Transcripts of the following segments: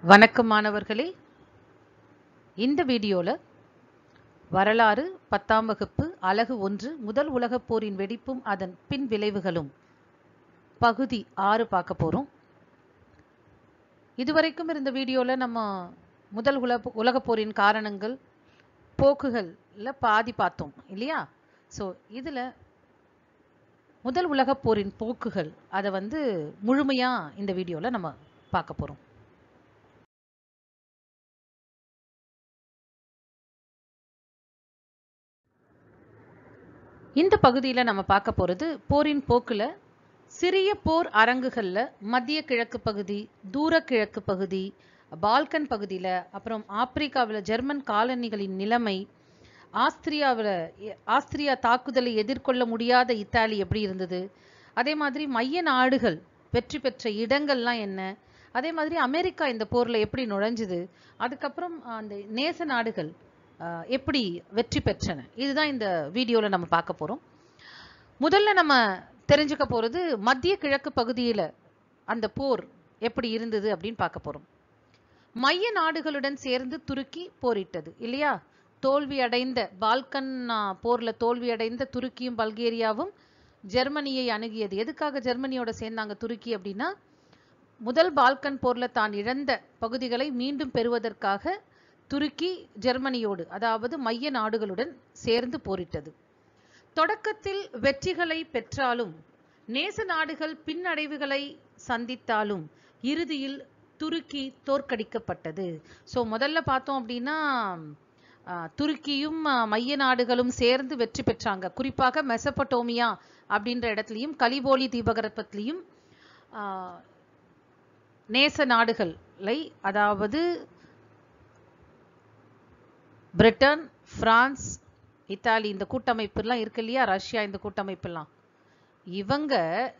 வணக்கம் மாணவர்களே இந்த வீடியோவில் வரலாறு பத்தாம் வகுப்பு அலகு ஒன்று முதல் உலகப் போரின் வெடிப்பும் அதன் பின் விளைவுகளும் பகுதி ஆறு பார்க்க போகிறோம் இதுவரைக்கும் இருந்த வீடியோவில் நம்ம முதல் உலக உலகப் போரின் காரணங்கள் போக்குகளில் பாதி பார்த்தோம் இல்லையா ஸோ இதில் முதல் உலகப் போரின் போக்குகள் அதை வந்து முழுமையாக இந்த வீடியோவில் நம்ம பார்க்க போகிறோம் இந்த பகுதியில் நம்ம பார்க்க போகிறது போரின் போக்கில் சிறிய போர் அரங்குகளில் மத்திய கிழக்கு பகுதி தூர கிழக்கு பகுதி பால்கன் பகுதியில் அப்புறம் ஆப்பிரிக்காவில் ஜெர்மன் காலனிகளின் நிலைமை ஆஸ்திரியாவில் ஆஸ்திரியா தாக்குதலை எதிர்கொள்ள முடியாத இத்தாலி எப்படி இருந்தது அதே மாதிரி மைய நாடுகள் வெற்றி பெற்ற இடங்கள்லாம் என்ன அதே மாதிரி அமெரிக்கா இந்த போரில் எப்படி நுழைஞ்சுது அதுக்கப்புறம் அந்த நேச நாடுகள் ஆஹ், எப்படி வெற்றி பெற்றன இதுதான் இந்த வீடியோவில் நம்ம பார்க்க போகிறோம் முதல்ல நம்ம தெரிஞ்சுக்க போகிறது மத்திய கிழக்கு பகுதியில் அந்த போர் எப்படி இருந்தது அப்படின்னு பார்க்க போகிறோம் மைய நாடுகளுடன் சேர்ந்து துருக்கி போரிட்டது இல்லையா தோல்வி அடைந்த பால்கன் ஆ, போர்ல தோல்வி அடைந்த துருக்கியும் பல்கேரியாவும் ஜெர்மனியை அணுகியது எதுக்காக ஜெர்மனியோட சேர்ந்தாங்க துருக்கி அப்படின்னா முதல் பால்கன் போர்ல தான் இழந்த பகுதிகளை மீண்டும் பெறுவதற்காக துருக்கி ஜெர்மனியோடு அதாவது மைய நாடுகளுடன் சேர்ந்து போரிட்டது தொடக்கத்தில் வெற்றிகளை பெற்றாலும் நேச நாடுகள் பின்னடைவுகளை சந்தித்தாலும் இறுதியில் துருக்கி தோற்கடிக்கப்பட்டது ஸோ முதல்ல பார்த்தோம் அப்படின்னா ஆ, துருக்கியும் ஆ, மைய நாடுகளும் சேர்ந்து வெற்றி பெற்றாங்க குறிப்பாக மெசபட்டோமியா அப்படின்ற இடத்துலையும் கலிபோலி தீபகற்பத்திலையும் ஆ, நேச நாடுகளை அதாவது பிரிட்டன் பிரான்ஸ் இத்தாலி இந்த கூட்டமைப்புலாம் இருக்கு இல்லையா ரஷ்யா இந்த கூட்டமைப்புலாம் இவங்க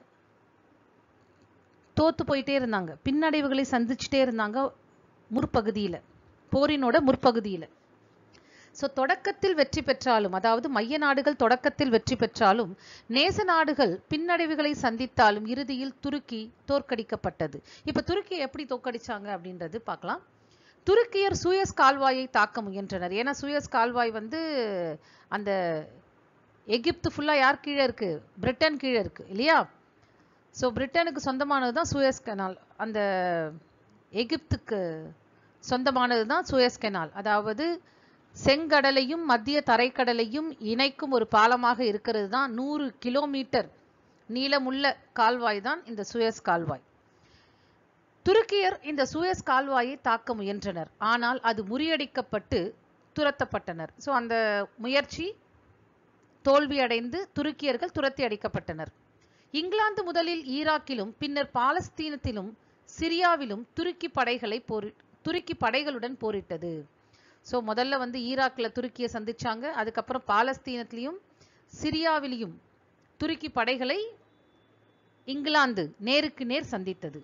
தோத்து போயிட்டே இருந்தாங்க பின்னடைவுகளை சந்திச்சுட்டே இருந்தாங்க முற்பகுதியில போரினோட முற்பகுதியில ஸோ தொடக்கத்தில் வெற்றி பெற்றாலும் அதாவது மைய நாடுகள் தொடக்கத்தில் வெற்றி பெற்றாலும் நேச நாடுகள் பின்னடைவுகளை சந்தித்தாலும் இறுதியில் துருக்கி தோற்கடிக்கப்பட்டது இப்ப துருக்கியை எப்படி தோற்கடிச்சாங்க அப்படின்றது பார்க்கலாம் துருக்கியர் சூயஸ் கால்வாயை தாக்க முயன்றனர் ஏன்னா சூயஸ் கால்வாய் வந்து அந்த எகிப்து ஃபுல்லா யார் கீழே இருக்கு பிரிட்டன் கீழே இருக்கு இல்லையா ஸோ பிரிட்டனுக்கு சொந்தமானது தான் சூயஸ் கெனால் அந்த எகிப்துக்கு சொந்தமானது தான் சூயஸ் கெனால் அதாவது செங்கடலையும் மத்திய தரைக்கடலையும் இணைக்கும் ஒரு பாலமாக இருக்கிறது தான் நூறு கிலோமீட்டர் நீளமுள்ள கால்வாய் தான் இந்த சூயஸ் கால்வாய் துருக்கியர் இந்த சூயஸ் கால்வாயை தாக்க முயன்றனர் ஆனால் அது முறியடிக்கப்பட்டு துரத்தப்பட்டனர் ஸோ அந்த முயற்சி தோல்வியடைந்து துருக்கியர்கள் துரத்தி அடிக்கப்பட்டனர் இங்கிலாந்து முதலில் ஈராக்கிலும் பின்னர் பாலஸ்தீனத்திலும் சிரியாவிலும் துருக்கி படைகளை போரி துருக்கி படைகளுடன் போரிட்டது ஸோ முதல்ல வந்து ஈராக்கில் துருக்கியை சந்திச்சாங்க அதுக்கப்புறம் பாலஸ்தீனத்திலையும் சிரியாவிலையும் துருக்கி படைகளை இங்கிலாந்து நேருக்கு நேர் சந்தித்தது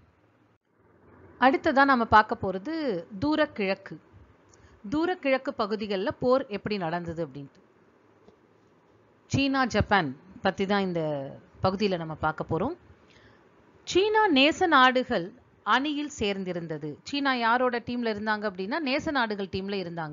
அடுத்ததா நம்ம பார்க்க போறது தூர கிழக்கு தூர கிழக்கு பகுதிகளில் போர் எப்படி நடந்தது அப்படின்ட்டு சீனா ஜப்பான் பத்தி தான் இந்த பகுதியில் நம்ம பார்க்க போறோம் சீனா நேச நாடுகள் அணியில் சேர்ந்திருந்தது சீனா யாரோட டீம்ல இருந்தாங்க அப்படின்னா நேச நாடுகள் டீம்ல இருந்தாங்க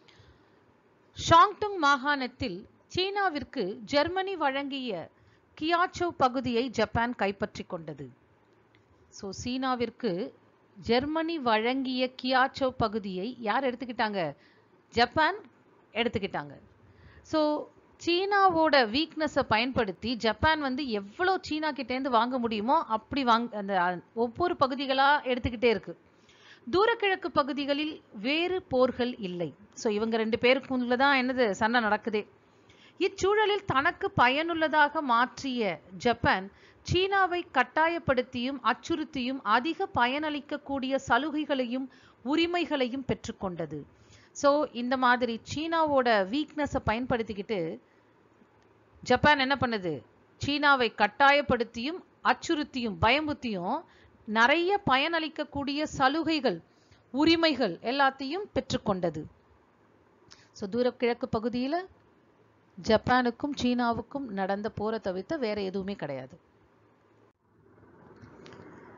ஷாங்டுங் மாகாணத்தில் சீனாவிற்கு ஜெர்மனி வழங்கிய கியாச்சோ பகுதியை ஜப்பான் கைப்பற்றி கொண்டது ஸோ சீனாவிற்கு ஜெர்மனி வழங்கிய கியாச்சோ பகுதியை யார் எடுத்துக்கிட்டாங்க ஜப்பான் எடுத்துக்கிட்டாங்க ஸோ சீனாவோட வீக்னஸை பயன்படுத்தி ஜப்பான் வந்து எவ்வளோ சீனா கிட்டேருந்து வாங்க முடியுமோ அப்படி வாங்க அந்த அ- ஒவ்வொரு பகுதிகளாக எடுத்துக்கிட்டே இருக்கு தூரக்கிழக்கு பகுதிகளில் வேறு போர்கள் இல்லை ஸோ இவங்க ரெண்டு பேருக்குள்ள தான் என்னது சண்டை நடக்குதே இச்சூழலில் தனக்கு பயனுள்ளதாக மாற்றிய ஜப்பான் சீனாவை கட்டாயப்படுத்தியும் அச்சுறுத்தியும் அதிக பயனளிக்கக்கூடிய சலுகைகளையும் உரிமைகளையும் பெற்றுக்கொண்டது ஸோ இந்த மாதிரி சீனாவோட வீக்னஸை பயன்படுத்திக்கிட்டு ஜப்பான் என்ன பண்ணுது சீனாவை கட்டாயப்படுத்தியும் அச்சுறுத்தியும் பயமுறுத்தியும் நிறைய பயனளிக்கக்கூடிய சலுகைகள் உரிமைகள் எல்லாத்தையும் பெற்றுக்கொண்டது ஸோ தூர கிழக்கு பகுதியில் ஜப்பானுக்கும் சீனாவுக்கும் நடந்த போரை தவிர்த்து வேற எதுவுமே கிடையாது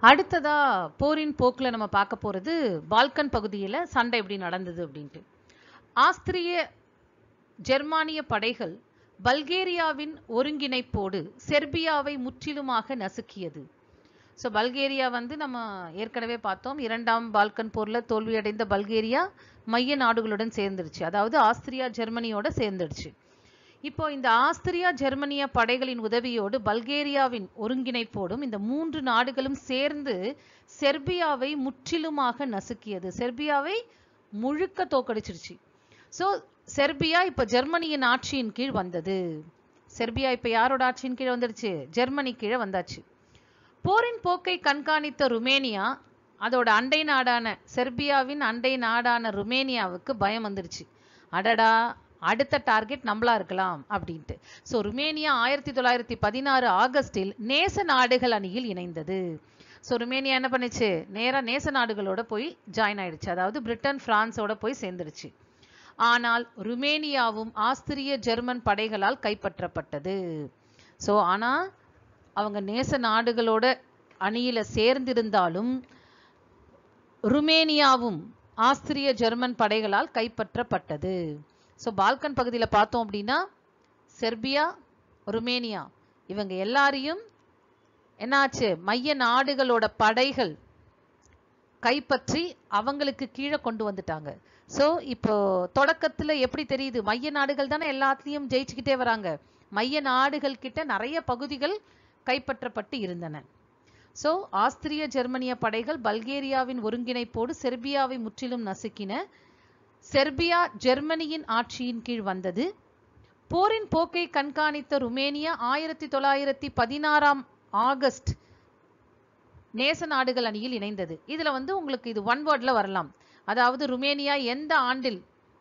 அடுத்ததா போரின் போக்குல நம்ம பார்க்க போறது பால்கன் பகுதியில சண்டை எப்படி நடந்தது அப்படின்ட்டு ஆஸ்திரிய ஜெர்மானிய படைகள் பல்கேரியாவின் ஒருங்கிணைப்போடு செர்பியாவை முற்றிலுமாக நசுக்கியது ஸோ பல்கேரியா வந்து நம்ம ஏற்கனவே பார்த்தோம் இரண்டாம் பால்கன் போர்ல தோல்வியடைந்த பல்கேரியா மைய நாடுகளுடன் சேர்ந்துருச்சு அதாவது ஆஸ்திரியா ஜெர்மனியோட சேர்ந்துடுச்சு இப்போ இந்த ஆஸ்திரியா ஜெர்மனிய படைகளின் உதவியோடு பல்கேரியாவின் ஒருங்கிணைப்போடும் இந்த மூன்று நாடுகளும் சேர்ந்து செர்பியாவை முற்றிலுமாக நசுக்கியது செர்பியாவை முழுக்க தோக்கடிச்சிருச்சு ஸோ செர்பியா இப்ப ஜெர்மனியின் ஆட்சியின் கீழ் வந்தது செர்பியா இப்ப யாரோட ஆட்சியின் கீழ் வந்துடுச்சு ஜெர்மனி கீழே வந்தாச்சு போரின் போக்கை கண்காணித்த ருமேனியா அதோட அண்டை நாடான செர்பியாவின் அண்டை நாடான ருமேனியாவுக்கு பயம் வந்துருச்சு அடடா அடுத்த டார்கெட் நம்மளா இருக்கலாம் அப்படின்ட்டு ஸோ ருமேனியா ஆயிரத்தி தொள்ளாயிரத்தி பதினாறு ஆகஸ்டில் நேச நாடுகள் அணியில் இணைந்தது ஸோ ருமேனியா என்ன பண்ணுச்சு நேராக நேச நாடுகளோட போய் ஜாயின் ஆயிடுச்சு அதாவது பிரிட்டன் பிரான்ஸோட போய் சேர்ந்துருச்சு ஆனால் ருமேனியாவும் ஆஸ்திரிய ஜெர்மன் படைகளால் கைப்பற்றப்பட்டது ஸோ ஆனா அவங்க நேச நாடுகளோட அணியில சேர்ந்திருந்தாலும் ருமேனியாவும் ஆஸ்திரிய ஜெர்மன் படைகளால் கைப்பற்றப்பட்டது ஸோ பால்கன் பகுதியில் பார்த்தோம் அப்படின்னா செர்பியா ருமேனியா இவங்க எல்லாரையும் என்னாச்சு மைய நாடுகளோட படைகள் கைப்பற்றி அவங்களுக்கு கீழே கொண்டு வந்துட்டாங்க ஸோ இப்போ தொடக்கத்துல எப்படி தெரியுது மைய நாடுகள் தானே எல்லாத்தையும் ஜெயிச்சுக்கிட்டே வராங்க மைய நாடுகள் கிட்ட நிறைய பகுதிகள் கைப்பற்றப்பட்டு இருந்தன ஸோ ஆஸ்திரிய ஜெர்மனிய படைகள் பல்கேரியாவின் ஒருங்கிணைப்போடு செர்பியாவை முற்றிலும் நசுக்கின செர்பியா ஜெர்மனியின் ஆட்சியின் கீழ் வந்தது போரின் போக்கை கண்காணித்த ருமேனியா ஆயிரத்தி தொள்ளாயிரத்தி பதினாறாம் ஆகஸ்ட் நேச நாடுகள் அணியில் இணைந்தது இதுல வந்து உங்களுக்கு இது ஒன் வேர்ட்ல வரலாம் அதாவது ருமேனியா எந்த ஆண்டில்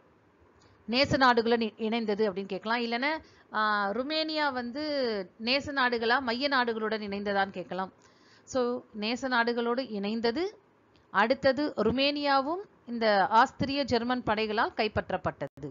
நேச நாடுகளுடன் இ- இணைந்தது அப்படின்னு கேட்கலாம் இல்லைன்னா ஆஹ், ருமேனியா வந்து நேச நாடுகளா மைய நாடுகளுடன் இணைந்ததான்னு கேட்கலாம் ஸோ நேச நாடுகளோடு இணைந்தது அடுத்தது ருமேனியாவும் இந்த ஆஸ்திரிய ஜெர்மன் படைகளால் கைப்பற்றப்பட்டது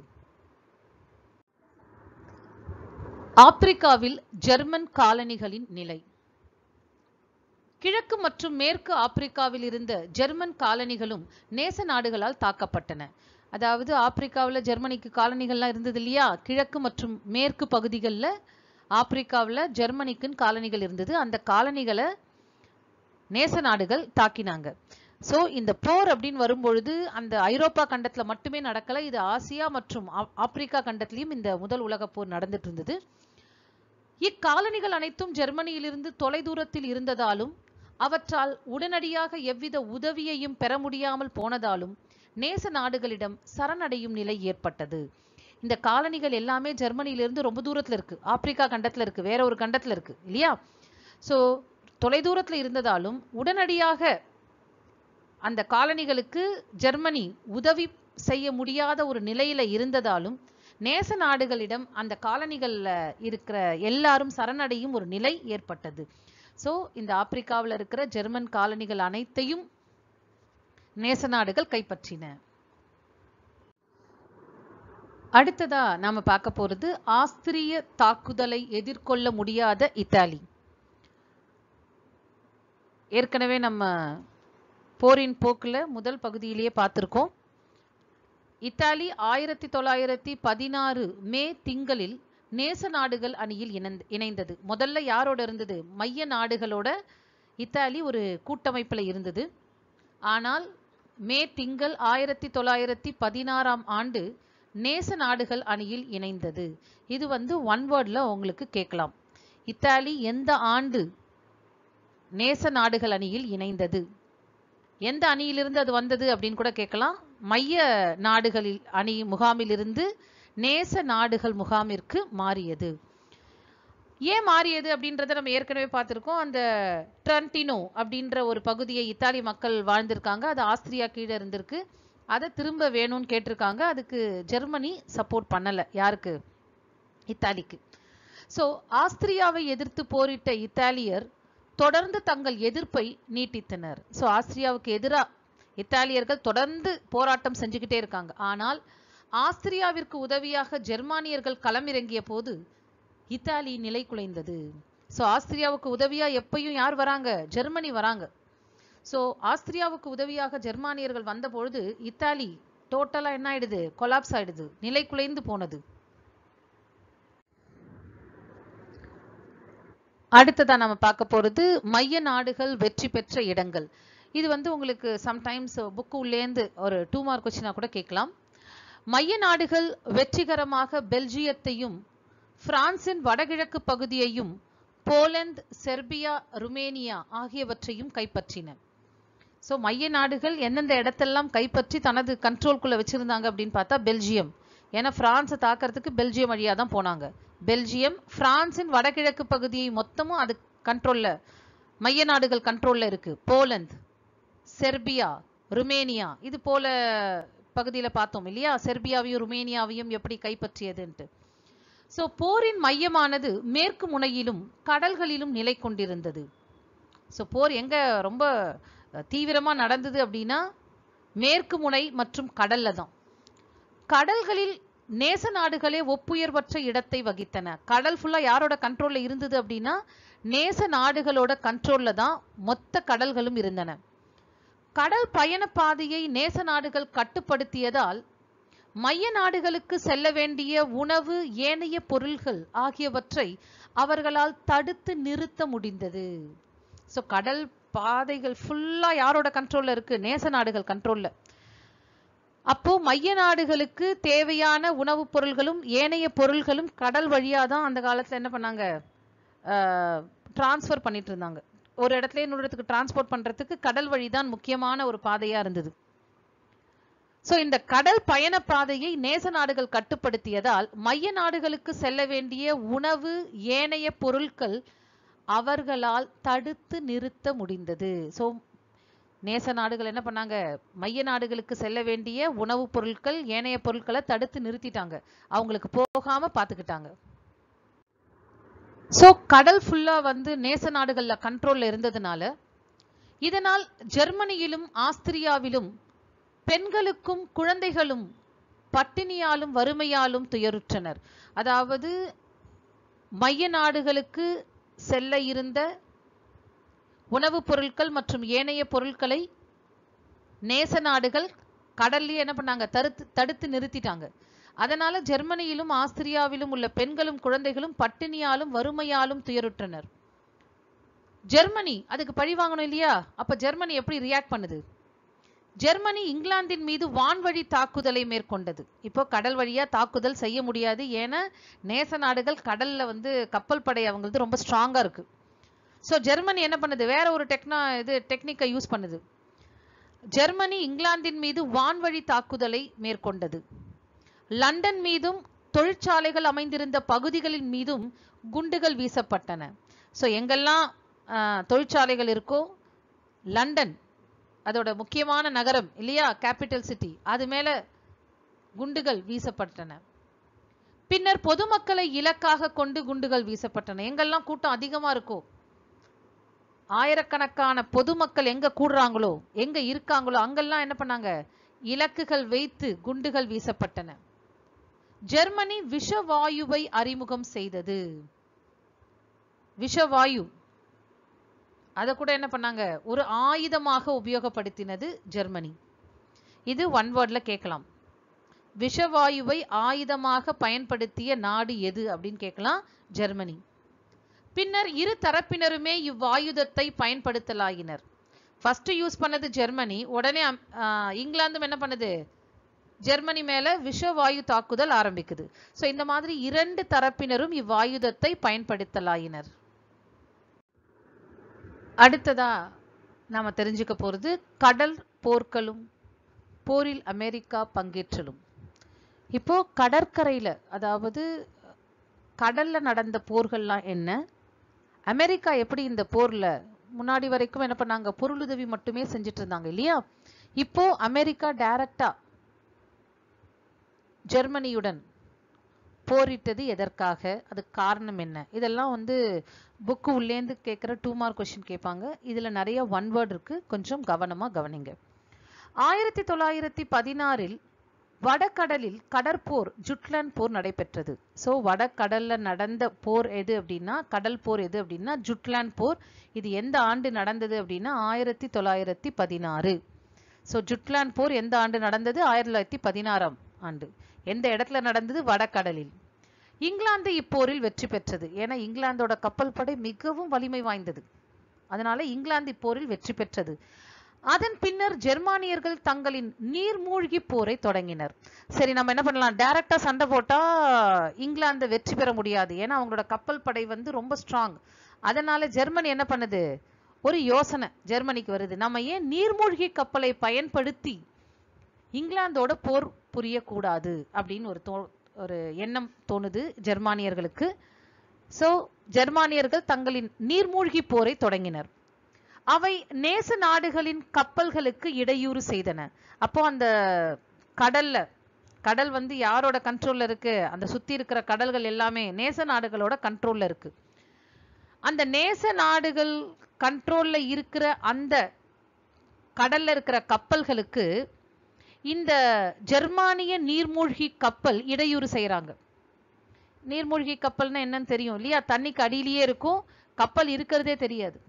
ஆப்பிரிக்காவில் ஜெர்மன் காலனிகளின் நிலை கிழக்கு மற்றும் மேற்கு ஆப்பிரிக்காவில் இருந்த ஜெர்மன் காலனிகளும் நேச நாடுகளால் தாக்கப்பட்டன அதாவது ஆப்பிரிக்காவில் ஜெர்மனிக்கு காலனிகள்லாம் இருந்தது இல்லையா கிழக்கு மற்றும் மேற்கு பகுதிகளில் ஆப்பிரிக்காவில் ஜெர்மனிக்குன்னு காலனிகள் இருந்தது அந்த காலனிகளை நேச நாடுகள் தாக்கினாங்க ஸோ இந்த போர் அப்படின்னு வரும்பொழுது அந்த ஐரோப்பா கண்டத்துல மட்டுமே நடக்கல இது ஆசியா மற்றும் ஆப்- ஆப்பிரிக்கா கண்டத்திலையும் இந்த முதல் உலகப் போர் நடந்துட்டு இருந்தது இக்காலனிகள் அனைத்தும் ஜெர்மனியிலிருந்து தொலைதூரத்தில் இருந்ததாலும் அவற்றால் உடனடியாக எவ்வித உதவியையும் பெற முடியாமல் போனதாலும் நேச நாடுகளிடம் சரணடையும் நிலை ஏற்பட்டது இந்த காலனிகள் எல்லாமே ஜெர்மனியிலிருந்து ரொம்ப தூரத்துல இருக்கு ஆப்பிரிக்கா கண்டத்துல இருக்கு வேற ஒரு கண்டத்துல இருக்கு இல்லையா சோ தொலைதூரத்துல இருந்ததாலும் உடனடியாக அந்த காலனிகளுக்கு ஜெர்மனி உதவி செய்ய முடியாத ஒரு நிலையில இருந்ததாலும் நேச நாடுகளிடம் அந்த காலனிகள்ல இருக்கிற எல்லாரும் சரணடையும் ஒரு நிலை ஏற்பட்டது சோ இந்த ஆப்பிரிக்காவில் இருக்கிற ஜெர்மன் காலனிகள் அனைத்தையும் நேச நாடுகள் கைப்பற்றின அடுத்ததா நாம பார்க்க போறது ஆஸ்திரிய தாக்குதலை எதிர்கொள்ள முடியாத இத்தாலி ஏற்கனவே நம்ம போரின் போக்குல முதல் பகுதியிலேயே பார்த்திருக்கோம் இத்தாலி ஆயிரத்தி தொள்ளாயிரத்தி பதினாறு மே திங்களில் நேச நாடுகள் அணியில் இணைந்து இணைந்தது முதல்ல யாரோட இருந்தது மைய நாடுகளோட இத்தாலி ஒரு கூட்டமைப்புல இருந்தது ஆனால் மே திங்கள் ஆயிரத்தி தொள்ளாயிரத்தி பதினாறாம் ஆண்டு நேச நாடுகள் அணியில் இணைந்தது இது வந்து ஒன் வேர்ட்ல உங்களுக்கு கேட்கலாம் இத்தாலி எந்த ஆண்டு நேச நாடுகள் அணியில் இணைந்தது எந்த அணியிலிருந்து அது வந்தது அப்படின்னு கூட கேட்கலாம் மைய நாடுகளில் அணி முகாமிலிருந்து நேச நாடுகள் முகாமிற்கு மாறியது ஏன் மாறியது அப்படின்றத நம்ம ஏற்கனவே பார்த்திருக்கோம் அந்த ட்ரண்டினோ அப்படின்ற ஒரு பகுதியை இத்தாலி மக்கள் வாழ்ந்திருக்காங்க அது ஆஸ்திரியா கீழே இருந்திருக்கு அதை திரும்ப வேணும்னு கேட்டிருக்காங்க அதுக்கு ஜெர்மனி சப்போர்ட் பண்ணல யாருக்கு இத்தாலிக்கு சோ ஆஸ்திரியாவை எதிர்த்து போரிட்ட இத்தாலியர் தொடர்ந்து தங்கள் எதிர்ப்பை நீட்டித்தனர் சோ ஆஸ்திரியாவுக்கு எதிரா இத்தாலியர்கள் தொடர்ந்து போராட்டம் செஞ்சுக்கிட்டே இருக்காங்க ஆனால் ஆஸ்திரியாவிற்கு உதவியாக ஜெர்மானியர்கள் களமிறங்கிய போது இத்தாலி நிலை குலைந்தது சோ ஆஸ்திரியாவுக்கு உதவியா எப்பயும் யார் வராங்க ஜெர்மனி வராங்க ஸோ ஆஸ்திரியாவுக்கு உதவியாக ஜெர்மானியர்கள் வந்த பொழுது இத்தாலி டோட்டலா என்ன ஆயிடுது கொலாப்ஸ் ஆயிடுது நிலை குலைந்து போனது அடுத்ததா நம்ம பார்க்க போறது மைய நாடுகள் வெற்றி பெற்ற இடங்கள் இது வந்து உங்களுக்கு சம்டைம்ஸ் புக்கு உள்ளேந்து ஒரு டூ மார்க் கொஸ்டினா கூட கேட்கலாம் மைய நாடுகள் வெற்றிகரமாக பெல்ஜியத்தையும் பிரான்சின் வடகிழக்கு பகுதியையும் போலந்து செர்பியா ருமேனியா ஆகியவற்றையும் கைப்பற்றின ஸோ மைய நாடுகள் எந்தெந்த இடத்தெல்லாம் கைப்பற்றி தனது கண்ட்ரோல்குள்ள வச்சிருந்தாங்க அப்படின்னு பார்த்தா பெல்ஜியம் ஏன்னா பிரான்ஸை தாக்கிறதுக்கு பெல்ஜியம் வழியா தான் போனாங்க பெல்ஜியம் பிரான்சின் வடகிழக்கு பகுதியை மொத்தமும் அது கண்ட்ரோல்ல மைய நாடுகள் கண்ட்ரோல்ல இருக்கு போலந்து செர்பியா ருமேனியா இது போல பகுதியில பார்த்தோம் இல்லையா செர்பியாவையும் ருமேனியாவையும் எப்படி கைப்பற்றியதுன்ட்டு சோ போரின் மையமானது மேற்கு முனையிலும் கடல்களிலும் நிலை கொண்டிருந்தது சோ போர் எங்க ரொம்ப தீவிரமா நடந்தது அப்படின்னா மேற்கு முனை மற்றும் கடல்ல தான் கடல்களில் நேச நாடுகளே ஒப்புயர்வற்ற இடத்தை வகித்தன கடல் ஃபுல்லா யாரோட கண்ட்ரோல்ல இருந்தது அப்படின்னா நேச நாடுகளோட கண்ட்ரோல்ல தான் மொத்த கடல்களும் இருந்தன கடல் பயண பாதையை நேச நாடுகள் கட்டுப்படுத்தியதால் மைய நாடுகளுக்கு செல்ல வேண்டிய உணவு ஏனைய பொருள்கள் ஆகியவற்றை அவர்களால் தடுத்து நிறுத்த முடிந்தது சோ கடல் பாதைகள் ஃபுல்லா யாரோட கண்ட்ரோல்ல இருக்கு நேச நாடுகள் கண்ட்ரோல்ல அப்போ மைய நாடுகளுக்கு தேவையான உணவுப் பொருள்களும் ஏனைய பொருள்களும் கடல் வழியா தான் அந்த காலத்துல என்ன பண்ணாங்க டிரான்ஸ்ஃபர் பண்ணிட்டு இருந்தாங்க ஒரு இடத்துல இன்னொரு இடத்துக்கு டிரான்ஸ்போர்ட் பண்றதுக்கு கடல் வழிதான் முக்கியமான ஒரு பாதையா இருந்தது சோ இந்த கடல் பயண பாதையை நேச நாடுகள் கட்டுப்படுத்தியதால் மைய நாடுகளுக்கு செல்ல வேண்டிய உணவு ஏனைய பொருட்கள் அவர்களால் தடுத்து நிறுத்த முடிந்தது சோ நேச நாடுகள் என்ன பண்ணாங்க மைய நாடுகளுக்கு செல்ல வேண்டிய உணவுப் பொருட்கள் ஏனைய பொருட்களை தடுத்து நிறுத்திட்டாங்க அவங்களுக்கு போகாம பாத்துக்கிட்டாங்க சோ கடல் ஃபுல்லா வந்து நேச நாடுகள்ல கண்ட்ரோல்ல இருந்ததுனால இதனால் ஜெர்மனியிலும் ஆஸ்திரியாவிலும் பெண்களுக்கும் குழந்தைகளும் பட்டினியாலும் வறுமையாலும் துயருற்றனர் அதாவது மைய நாடுகளுக்கு செல்ல இருந்த உணவுப் பொருட்கள் மற்றும் ஏனைய பொருட்களை நேச நாடுகள் கடல்லயே என்ன பண்ணாங்க தடுத்து தடுத்து நிறுத்திட்டாங்க அதனால ஜெர்மனியிலும் ஆஸ்திரியாவிலும் உள்ள பெண்களும் குழந்தைகளும் பட்டினியாலும் வறுமையாலும் துயருற்றனர் ஜெர்மனி அதுக்கு பழி வாங்கணும் இல்லையா அப்ப ஜெர்மனி எப்படி ரியாக்ட் பண்ணுது ஜெர்மனி இங்கிலாந்தின் மீது வான்வழி தாக்குதலை மேற்கொண்டது இப்போ கடல் வழியா தாக்குதல் செய்ய முடியாது ஏன்னா நேச நாடுகள் கடல்ல வந்து கப்பல் படை அவங்களது ரொம்ப ஸ்ட்ராங்கா இருக்கு சோ ஜெர்மனி என்ன பண்ணுது வேற ஒரு டெக்னா இது டெக்னிக்கை யூஸ் பண்ணுது ஜெர்மனி இங்கிலாந்தின் மீது வான்வழி தாக்குதலை மேற்கொண்டது லண்டன் மீதும் தொழிற்சாலைகள் அமைந்திருந்த பகுதிகளின் மீதும் குண்டுகள் வீசப்பட்டன சோ எங்கெல்லாம் ஆஹ், தொழிற்சாலைகள் இருக்கோ லண்டன் அதோட முக்கியமான நகரம் இல்லையா கேபிட்டல் சிட்டி அது மேல குண்டுகள் வீசப்பட்டன பின்னர் பொதுமக்களை இலக்காக கொண்டு குண்டுகள் வீசப்பட்டன எங்கெல்லாம் கூட்டம் அதிகமா இருக்கோ ஆயிரக்கணக்கான பொதுமக்கள் எங்க கூடுறாங்களோ எங்க இருக்காங்களோ அங்கெல்லாம் என்ன பண்ணாங்க இலக்குகள் வைத்து குண்டுகள் வீசப்பட்டன ஜெர்மனி விஷவாயுவை அறிமுகம் செய்தது விஷவாயு அத கூட என்ன பண்ணாங்க ஒரு ஆயுதமாக உபயோகப்படுத்தினது ஜெர்மனி இது ஒன் வேர்ட்ல கேட்கலாம் விஷவாயுவை ஆயுதமாக பயன்படுத்திய நாடு எது அப்படின்னு கேட்கலாம் ஜெர்மனி பின்னர் இரு தரப்பினருமே இவ்வாயுதத்தை பயன்படுத்தலாயினர் ஃபர்ஸ்ட் யூஸ் பண்ணது ஜெர்மனி உடனே அம்- ஆஹ் இங்கிலாந்தும் என்ன பண்ணுது ஜெர்மனி மேல விஷவாயு தாக்குதல் ஆரம்பிக்குது சோ இந்த மாதிரி இரண்டு தரப்பினரும் இவ்வாயுதத்தை பயன்படுத்தலாயினர் அடுத்ததா நாம தெரிஞ்சுக்க போறது கடல் போர்களும் போரில் அமெரிக்கா பங்கேற்றலும் இப்போ கடற்கரையில அதாவது கடல்ல நடந்த போர்கள்லாம் என்ன அமெரிக்கா எப்படி இந்த போர்ல முன்னாடி வரைக்கும் என்ன பண்ணாங்க பொருளுதவி மட்டுமே செஞ்சுட்டு இருந்தாங்க இல்லையா இப்போ அமெரிக்கா டைரக்டா ஜெர்மனியுடன் போரிட்டது எதற்காக அதுக்கு காரணம் என்ன இதெல்லாம் வந்து புக்கு உள்ளேந்து கேட்குற டூ மார்க் கொஸ்டின் கேட்பாங்க இதுல நிறைய ஒன் வேர்ட் இருக்கு கொஞ்சம் கவனமா கவனிங்க ஆயிரத்தி தொள்ளாயிரத்தி பதினாறில் வடகடலில் கடற்போர் ஜுட்லாந்து போர் நடைபெற்றது ஸோ வடகடல்ல நடந்த போர் எது அப்படின்னா கடல் போர் எது அப்படின்னா ஜுட்லாந்து போர் இது எந்த ஆண்டு நடந்தது அப்படின்னா ஆயிரத்தி தொள்ளாயிரத்தி பதினாறு ஸோ ஜுட்லாந்து போர் எந்த ஆண்டு நடந்தது ஆயிரத்தி தொள்ளாயிரத்தி பதினாறாம் ஆண்டு எந்த இடத்துல நடந்தது வடகடலில் இங்கிலாந்து இப்போரில் வெற்றி பெற்றது ஏன்னா இங்கிலாந்தோட கப்பல் படை மிகவும் வலிமை வாய்ந்தது அதனால இங்கிலாந்து இப்போரில் வெற்றி பெற்றது அதன் பின்னர் ஜெர்மானியர்கள் தங்களின் நீர்மூழ்கி போரை தொடங்கினர் சரி நம்ம என்ன பண்ணலாம் டைரக்டா சண்டை போட்டா இங்கிலாந்து வெற்றி பெற முடியாது ஏன்னா அவங்களோட கப்பல் படை வந்து ரொம்ப ஸ்ட்ராங் அதனால ஜெர்மனி என்ன பண்ணுது ஒரு யோசனை ஜெர்மனிக்கு வருது நம்ம ஏன் நீர்மூழ்கி கப்பலை பயன்படுத்தி இங்கிலாந்தோட போர் புரியக்கூடாது அப்படின்னு ஒரு தோ ஒரு எண்ணம் தோணுது ஜெர்மானியர்களுக்கு சோ ஜெர்மானியர்கள் தங்களின் நீர்மூழ்கி போரை தொடங்கினர் அவை நேச நாடுகளின் கப்பல்களுக்கு இடையூறு செய்தன அப்போ அந்த கடல்ல கடல் வந்து யாரோட கண்ட்ரோல்ல இருக்கு அந்த சுத்தி இருக்கிற கடல்கள் எல்லாமே நேச நாடுகளோட கண்ட்ரோல்ல இருக்கு அந்த நேச நாடுகள் கண்ட்ரோல்ல இருக்கிற அந்த கடல்ல இருக்கிற கப்பல்களுக்கு இந்த ஜெர்மானிய நீர்மூழ்கி கப்பல் இடையூறு செய்யறாங்க நீர்மூழ்கி கப்பல்னா என்னன்னு தெரியும் இல்லையா தண்ணிக்கு அடியிலேயே இருக்கும் கப்பல் இருக்கிறதே தெரியாது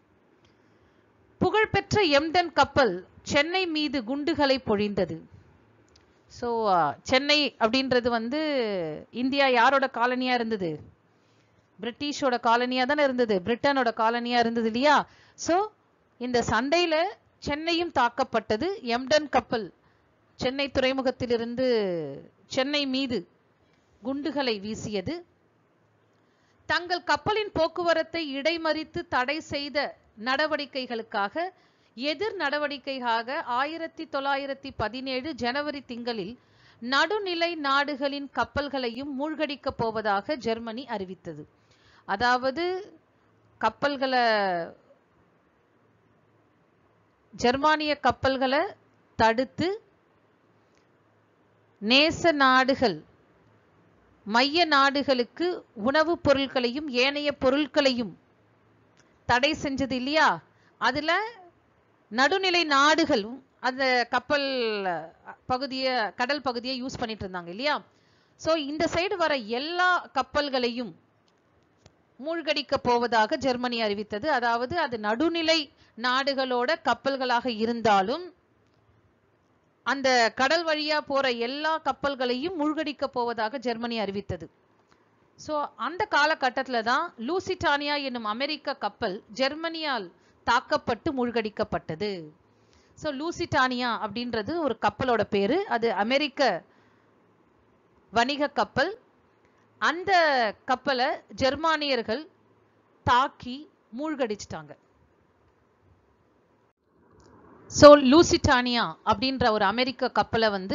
புகழ்பெற்ற எம்டன் கப்பல் சென்னை மீது குண்டுகளை பொழிந்தது ஸோ சென்னை அப்படின்றது வந்து இந்தியா யாரோட காலனியா இருந்தது பிரிட்டிஷோட காலனியா தானே இருந்தது பிரிட்டனோட காலனியா இருந்தது இல்லையா ஸோ இந்த சண்டையில சென்னையும் தாக்கப்பட்டது எம்டன் கப்பல் சென்னை துறைமுகத்திலிருந்து சென்னை மீது குண்டுகளை வீசியது தங்கள் கப்பலின் போக்குவரத்தை இடைமறித்து தடை செய்த நடவடிக்கைகளுக்காக எதிர் நடவடிக்கையாக ஆயிரத்தி தொள்ளாயிரத்தி பதினேழு ஜனவரி திங்களில் நடுநிலை நாடுகளின் கப்பல்களையும் மூழ்கடிக்கப் போவதாக ஜெர்மனி அறிவித்தது அதாவது கப்பல்களை ஜெர்மானிய கப்பல்களை தடுத்து நேச நாடுகள் மைய நாடுகளுக்கு உணவுப் பொருட்களையும் ஏனைய பொருட்களையும் தடை செஞ்சது இல்லையா அதுல நடுநிலை நாடுகளும் அந்த கப்பல் பகுதியை கடல் பகுதியை யூஸ் பண்ணிட்டு இருந்தாங்க இல்லையா சோ இந்த சைடு வர எல்லா கப்பல்களையும் மூழ்கடிக்க போவதாக ஜெர்மனி அறிவித்தது அதாவது அது நடுநிலை நாடுகளோட கப்பல்களாக இருந்தாலும் அந்த கடல் வழியா போற எல்லா கப்பல்களையும் மூழ்கடிக்க போவதாக ஜெர்மனி அறிவித்தது சோ அந்த காலகட்டத்துல தான் லூசிட்டானியா என்னும் அமெரிக்க கப்பல் ஜெர்மனியால் தாக்கப்பட்டு மூழ்கடிக்கப்பட்டது சோ லூசிட்டானியா அப்படின்றது ஒரு கப்பலோட பேரு அது அமெரிக்க வணிக கப்பல் அந்த கப்பலை ஜெர்மானியர்கள் தாக்கி மூழ்கடிச்சிட்டாங்க சோ லூசிட்டானியா அப்படின்ற ஒரு அமெரிக்க கப்பலை வந்து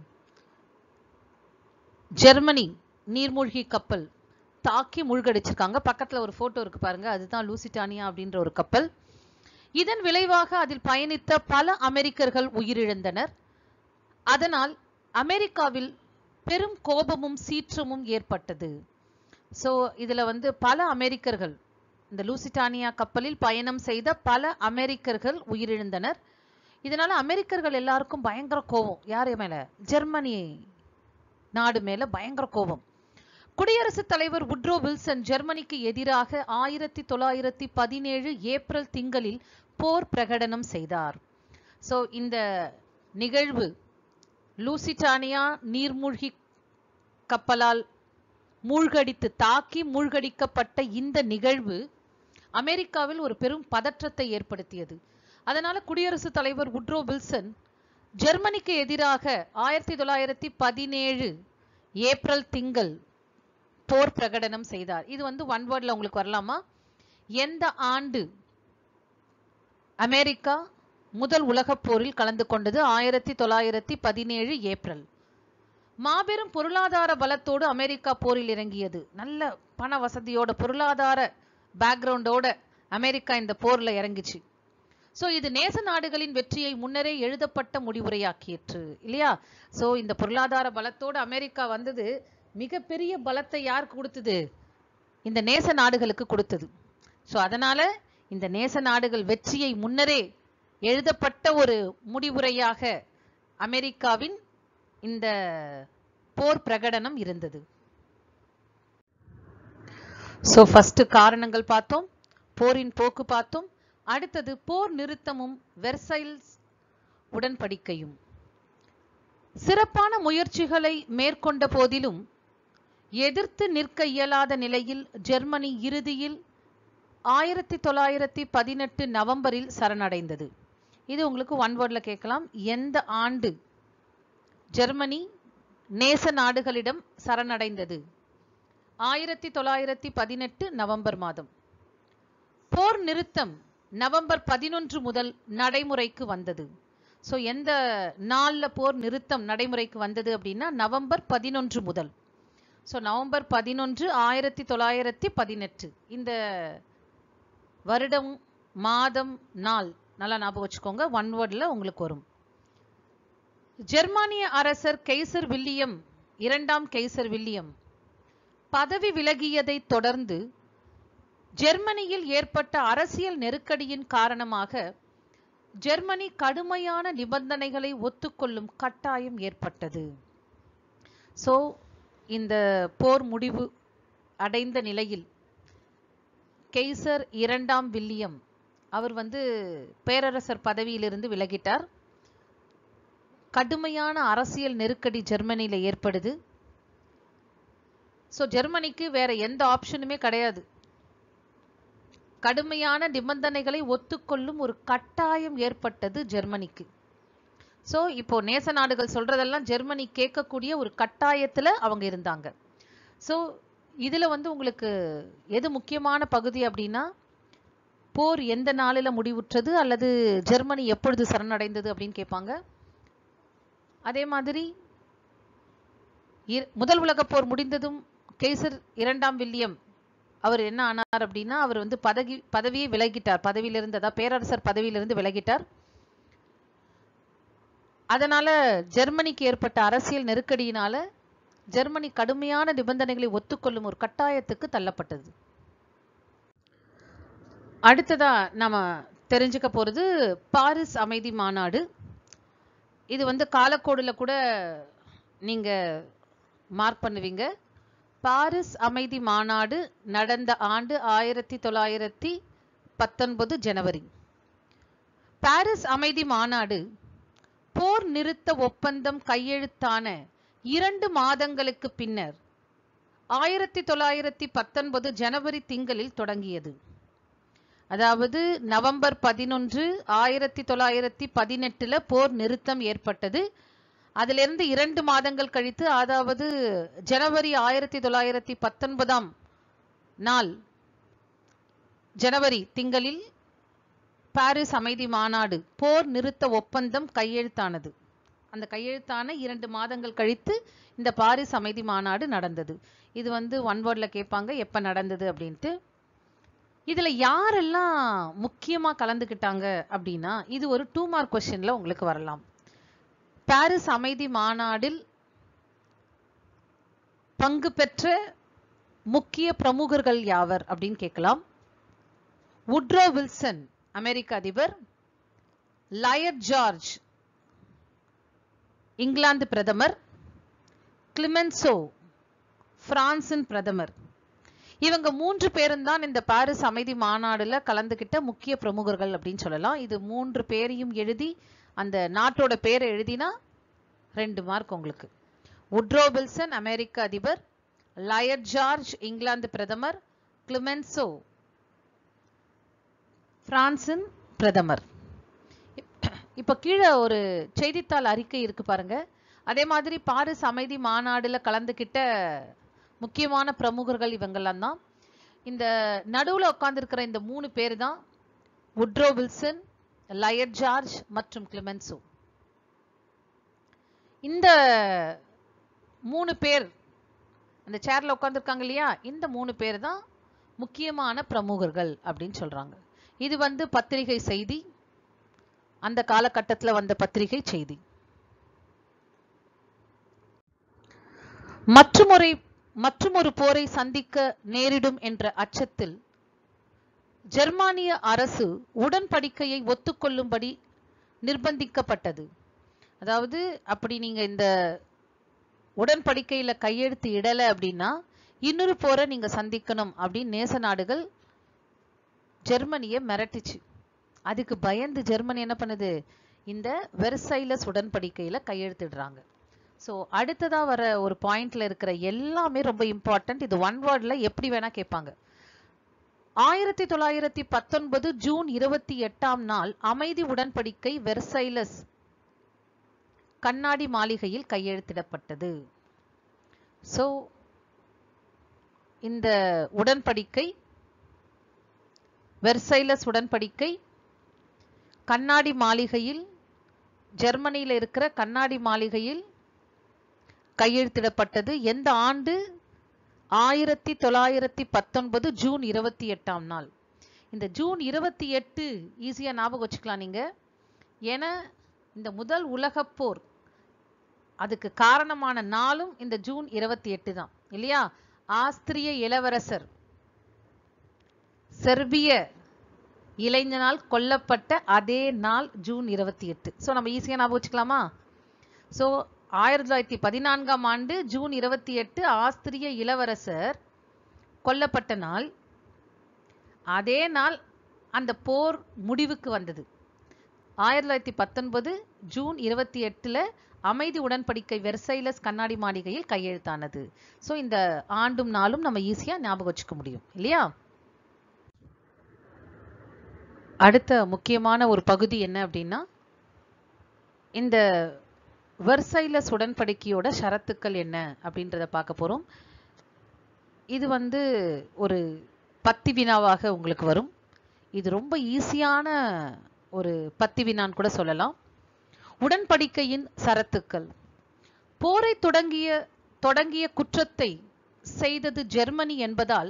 ஜெர்மனி நீர்மூழ்கி கப்பல் தாக்கி மூழ்கடிச்சிருக்காங்க பக்கத்துல ஒரு போட்டோ இருக்கு பாருங்க அதுதான் லூசிட்டானியா அப்படின்ற ஒரு கப்பல் இதன் விளைவாக அதில் பயணித்த பல அமெரிக்கர்கள் உயிரிழந்தனர் அதனால் அமெரிக்காவில் பெரும் கோபமும் சீற்றமும் ஏற்பட்டது சோ இதுல வந்து பல அமெரிக்கர்கள் இந்த லூசிட்டானியா கப்பலில் பயணம் செய்த பல அமெரிக்கர்கள் உயிரிழந்தனர் இதனால அமெரிக்கர்கள் எல்லாருக்கும் பயங்கர கோபம் யார் மேல ஜெர்மனி நாடு மேல பயங்கர கோபம் குடியரசுத் தலைவர் உட்ரோ வில்சன் ஜெர்மனிக்கு எதிராக ஆயிரத்தி தொள்ளாயிரத்தி பதினேழு ஏப்ரல் திங்களில் போர் பிரகடனம் செய்தார் சோ இந்த நிகழ்வு லூசிட்டானியா நீர்மூழ்கி கப்பலால் மூழ்கடித்து தாக்கி மூழ்கடிக்கப்பட்ட இந்த நிகழ்வு அமெரிக்காவில் ஒரு பெரும் பதற்றத்தை ஏற்படுத்தியது அதனால குடியரசுத் தலைவர் உட்ரோ வில்சன் ஜெர்மனிக்கு எதிராக ஆயிரத்தி தொள்ளாயிரத்தி பதினேழு ஏப்ரல் திங்கள் போர் பிரகடனம் செய்தார் இது வந்து ஒன் வேர்ட்ல உங்களுக்கு வரலாமா எந்த ஆண்டு அமெரிக்கா முதல் உலகப் போரில் கலந்து கொண்டது ஆயிரத்தி தொள்ளாயிரத்தி பதினேழு ஏப்ரல் மாபெரும் பொருளாதார பலத்தோடு அமெரிக்கா போரில் இறங்கியது நல்ல பண வசதியோட பொருளாதார பேக்ரவுண்டோட அமெரிக்கா இந்த போர்ல இறங்கிச்சு சோ இது நேச நாடுகளின் வெற்றியை முன்னரே எழுதப்பட்ட முடிவுரையாக்கிற்று இல்லையா சோ இந்த பொருளாதார பலத்தோடு அமெரிக்கா வந்தது மிகப்பெரிய பலத்தை யாருக்கு கொடுத்தது இந்த நேச நாடுகளுக்கு கொடுத்தது சோ அதனால இந்த நேச நாடுகள் வெற்றியை முன்னரே எழுதப்பட்ட ஒரு முடிவுரையாக அமெரிக்காவின் இந்த போர் பிரகடனம் இருந்தது ஸோ ஃபர்ஸ்ட் காரணங்கள் பார்த்தோம் போரின் போக்கு பார்த்தோம் அடுத்தது போர் நிறுத்தமும் வெர்சைல்ஸ் உடன்படிக்கையும் சிறப்பான முயற்சிகளை மேற்கொண்ட போதிலும் எதிர்த்து நிற்க இயலாத நிலையில் ஜெர்மனி இறுதியில் ஆயிரத்தி தொள்ளாயிரத்தி பதினெட்டு நவம்பரில் சரணடைந்தது இது உங்களுக்கு ஒன் வேர்ட்ல கேட்கலாம் எந்த ஆண்டு ஜெர்மனி நேச நாடுகளிடம் சரணடைந்தது ஆயிரத்தி தொள்ளாயிரத்தி பதினெட்டு நவம்பர் மாதம் போர் நிறுத்தம் நவம்பர் பதினொன்று முதல் நடைமுறைக்கு வந்தது ஸோ எந்த நாளில் போர் நிறுத்தம் நடைமுறைக்கு வந்தது அப்படின்னா நவம்பர் பதினொன்று முதல் ஸோ நவம்பர் பதினொன்று ஆயிரத்தி தொள்ளாயிரத்தி பதினெட்டு இந்த வருடம் மாதம் நாள் நல்லா ஞாபகம் வச்சுக்கோங்க ஒன் வேர்டில் உங்களுக்கு வரும் ஜெர்மானிய அரசர் கெய்சர் வில்லியம் இரண்டாம் கெய்சர் வில்லியம் பதவி விலகியதை தொடர்ந்து ஜெர்மனியில் ஏற்பட்ட அரசியல் நெருக்கடியின் காரணமாக ஜெர்மனி கடுமையான நிபந்தனைகளை ஒத்துக்கொள்ளும் கட்டாயம் ஏற்பட்டது ஸோ இந்த போர் முடிவு அடைந்த நிலையில் கெய்சர் இரண்டாம் வில்லியம் அவர் வந்து பேரரசர் பதவியிலிருந்து விலகிட்டார் கடுமையான அரசியல் நெருக்கடி ஜெர்மனியில் ஏற்படுது ஸோ ஜெர்மனிக்கு வேற எந்த ஆப்ஷனுமே கிடையாது கடுமையான நிபந்தனைகளை ஒத்துக்கொள்ளும் ஒரு கட்டாயம் ஏற்பட்டது ஜெர்மனிக்கு ஸோ இப்போ நேச நாடுகள் சொல்றதெல்லாம் ஜெர்மனி கேட்கக்கூடிய ஒரு கட்டாயத்துல அவங்க இருந்தாங்க ஸோ இதுல வந்து உங்களுக்கு எது முக்கியமான பகுதி அப்படின்னா போர் எந்த நாளில் முடிவுற்றது அல்லது ஜெர்மனி எப்பொழுது சரணடைந்தது அப்படின்னு கேட்பாங்க அதே மாதிரி இர- முதல் உலகப் போர் முடிந்ததும் கெய்சர் இரண்டாம் வில்லியம் அவர் என்ன ஆனார் அப்படின்னா அவர் வந்து பதவி பதவியை விலகிட்டார் பதவியிலிருந்து அதாவது பேரரசர் பதவியிலிருந்து விலகிட்டார் அதனால ஜெர்மனிக்கு ஏற்பட்ட அரசியல் நெருக்கடியினால ஜெர்மனி கடுமையான நிபந்தனைகளை ஒத்துக்கொள்ளும் ஒரு கட்டாயத்துக்கு தள்ளப்பட்டது அடுத்ததா நாம தெரிஞ்சுக்க போறது பாரிஸ் அமைதி மாநாடு இது வந்து காலக்கோடுல கூட நீங்க மார்க் பண்ணுவீங்க பாரிஸ் அமைதி மாநாடு நடந்த ஆண்டு ஆயிரத்தி தொள்ளாயிரத்தி பத்தொன்பது ஜனவரி பாரிஸ் அமைதி மாநாடு போர் நிறுத்த ஒப்பந்தம் கையெழுத்தான இரண்டு மாதங்களுக்கு பின்னர் ஆயிரத்தி தொள்ளாயிரத்தி பத்தொன்பது ஜனவரி திங்களில் தொடங்கியது அதாவது நவம்பர் பதினொன்று ஆயிரத்தி தொள்ளாயிரத்தி பதினெட்டுல போர் நிறுத்தம் ஏற்பட்டது அதிலிருந்து இரண்டு மாதங்கள் கழித்து அதாவது ஜனவரி ஆயிரத்தி தொள்ளாயிரத்தி பத்தொன்பதாம் நாள் ஜனவரி திங்களில் பாரிஸ் அமைதி மாநாடு போர் நிறுத்த ஒப்பந்தம் கையெழுத்தானது அந்த கையெழுத்தான இரண்டு மாதங்கள் கழித்து இந்த பாரிஸ் அமைதி மாநாடு நடந்தது இது வந்து ஒன் வேர்ட்ல கேட்பாங்க எப்ப நடந்தது அப்படின்ட்டு இதுல யாரெல்லாம் முக்கியமா கலந்துக்கிட்டாங்க அப்படின்னா இது ஒரு டூ மார்க் கொஸ்டின்ல உங்களுக்கு வரலாம் பாரிஸ் அமைதி மாநாடில் பங்கு பெற்ற முக்கிய பிரமுகர்கள் யாவர் அப்படின்னு கேட்கலாம் உட்ரோ வில்சன் அமெரிக்க அதிபர் லயட் ஜார்ஜ் இங்கிலாந்து பிரதமர் கிளிமென்சோ பிரான்சின் பிரதமர் இவங்க மூன்று பேரும் தான் இந்த பாரிஸ் அமைதி மாநாடுல கலந்துகிட்ட முக்கிய பிரமுகர்கள் அப்படின்னு சொல்லலாம் இது மூன்று பேரையும் எழுதி அந்த நாட்டோட பேரை எழுதினா ரெண்டு மார்க் உங்களுக்கு உட்ரோ வில்சன் அமெரிக்க அதிபர் லயட் ஜார்ஜ் இங்கிலாந்து பிரதமர் கிளிமென்சோ பிரான்சின் பிரதமர் இப்ப கீழே ஒரு செய்தித்தாள் அறிக்கை இருக்கு பாருங்க அதே மாதிரி பாரிஸ் அமைதி மாநாடுல கலந்துகிட்ட முக்கியமான பிரமுகர்கள் இவங்கெல்லாம் தான் இந்த நடுவுல உட்கார்ந்திருக்கிற இந்த மூணு பேர் தான் உட்ரோ வில்சன் லயட் ஜார்ஜ் மற்றும் கிளிமென்சோ இந்த மூணு பேர் அந்த சேர்ல உட்கார்ந்திருக்காங்க இல்லையா இந்த மூணு பேர் தான் முக்கியமான பிரமுகர்கள் அப்படின்னு சொல்றாங்க இது வந்து பத்திரிகை செய்தி அந்த காலகட்டத்துல வந்த பத்திரிகை செய்தி மற்றுமொரு மற்றுமொரு போரை சந்திக்க நேரிடும் என்ற அச்சத்தில் ஜெர்மானிய அரசு உடன்படிக்கையை ஒத்துக்கொள்ளும்படி நிர்பந்திக்கப்பட்டது அதாவது அப்படி நீங்க இந்த உடன்படிக்கையில கையெழுத்து இடல அப்படின்னா இன்னொரு போரை நீங்க சந்திக்கணும் அப்படின்னு நேச நாடுகள் ஜெர்மனியை மிரட்டுச்சு அதுக்கு பயந்து ஜெர்மனி என்ன பண்ணுது இந்த வெர்சைலஸ் உடன்படிக்கையில கையெழுத்திடுறாங்க ஸோ அடுத்ததா வர ஒரு பாயிண்ட்ல இருக்கிற எல்லாமே ரொம்ப இம்பார்ட்டன்ட் இது ஒன் வேர்ட்ல எப்படி வேணா கேட்பாங்க ஆயிரத்தி தொள்ளாயிரத்தி பத்தொன்பது ஜூன் இருபத்தி எட்டாம் நாள் அமைதி உடன்படிக்கை வெர்சைலஸ் கண்ணாடி மாளிகையில் கையெழுத்திடப்பட்டது ஸோ இந்த உடன்படிக்கை வெர்சைலஸ் உடன்படிக்கை கண்ணாடி மாளிகையில் ஜெர்மனியில் இருக்கிற கண்ணாடி மாளிகையில் கையெழுத்திடப்பட்டது எந்த ஆண்டு ஆயிரத்தி தொள்ளாயிரத்தி பத்தொன்பது ஜூன் இருபத்தி எட்டாம் நாள் இந்த ஜூன் இருபத்தி எட்டு ஈஸியா ஞாபகம் வச்சுக்கலாம் நீங்க ஏன்னா இந்த முதல் உலகப் போர் அதுக்கு காரணமான நாளும் இந்த ஜூன் இருபத்தி எட்டு தான் இல்லையா ஆஸ்திரிய இளவரசர் செர்பிய இளைஞனால் கொல்லப்பட்ட அதே நாள் ஜூன் இருபத்தி எட்டு ஸோ நம்ம ஈஸியாக ஞாபகம் வச்சுக்கலாமா ஸோ ஆயிரத்தி தொள்ளாயிரத்தி பதினான்காம் ஆண்டு ஜூன் இருபத்தி எட்டு ஆஸ்திரிய இளவரசர் கொல்லப்பட்ட நாள் அதே நாள் அந்த போர் முடிவுக்கு வந்தது ஆயிரத்தி தொள்ளாயிரத்தி பத்தொன்பது ஜூன் இருபத்தி எட்டுல அமைதி உடன்படிக்கை வெர்சைலஸ் கண்ணாடி மாளிகையில் கையெழுத்தானது ஸோ இந்த ஆண்டும் நாளும் நம்ம ஈஸியா ஞாபகம் வச்சுக்க முடியும் இல்லையா அடுத்த முக்கியமான ஒரு பகுதி என்ன அப்படின்னா இந்த வெர்சைலஸ் உடன்படிக்கையோட ஷரத்துக்கள் என்ன அப்படின்றத பார்க்க போறோம் இது வந்து ஒரு பத்தி வினாவாக உங்களுக்கு வரும் இது ரொம்ப ஈஸியான ஒரு பத்தி வினான்னு கூட சொல்லலாம் உடன்படிக்கையின் சரத்துக்கள் போரை தொடங்கிய தொடங்கிய குற்றத்தை செய்தது ஜெர்மனி என்பதால்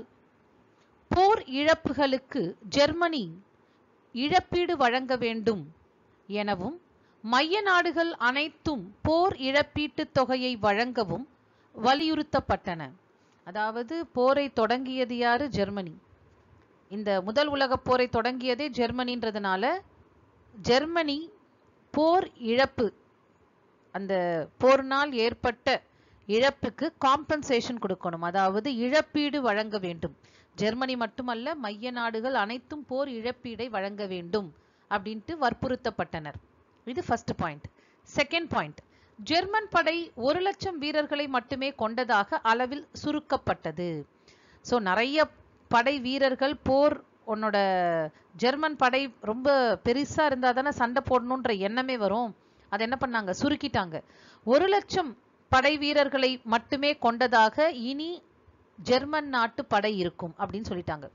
போர் இழப்புகளுக்கு ஜெர்மனி இழப்பீடு வழங்க வேண்டும் எனவும் மைய நாடுகள் அனைத்தும் போர் இழப்பீட்டுத் தொகையை வழங்கவும் வலியுறுத்தப்பட்டன அதாவது போரை தொடங்கியது யாரு ஜெர்மனி இந்த முதல் உலகப் போரை தொடங்கியதே ஜெர்மனின்றதுனால ஜெர்மனி போர் இழப்பு அந்த போர்னால் ஏற்பட்ட இழப்புக்கு காம்பன்சேஷன் கொடுக்கணும் அதாவது இழப்பீடு வழங்க வேண்டும் ஜெர்மனி மட்டுமல்ல மைய நாடுகள் அனைத்தும் போர் இழப்பீடை வழங்க வேண்டும் அப்படின்ட்டு வற்புறுத்தப்பட்டனர் இது first point second point German படை ஒரு லட்சம் வீரர்களை மட்டுமே கொண்டதாக அளவில் சுருக்கப்பட்டது ஸோ நிறைய படை வீரர்கள் போர் உன்னோட ஜெர்மன் படை ரொம்ப பெருசா இருந்தா தானே சண்டை போடணுன்ற எண்ணமே வரும் அதை என்ன பண்ணாங்க சுருக்கிட்டாங்க ஒரு லட்சம் படை வீரர்களை மட்டுமே கொண்டதாக இனி ஜெர்மன் நாட்டு படை இருக்கும் அப்படின்னு சொல்லிட்டாங்க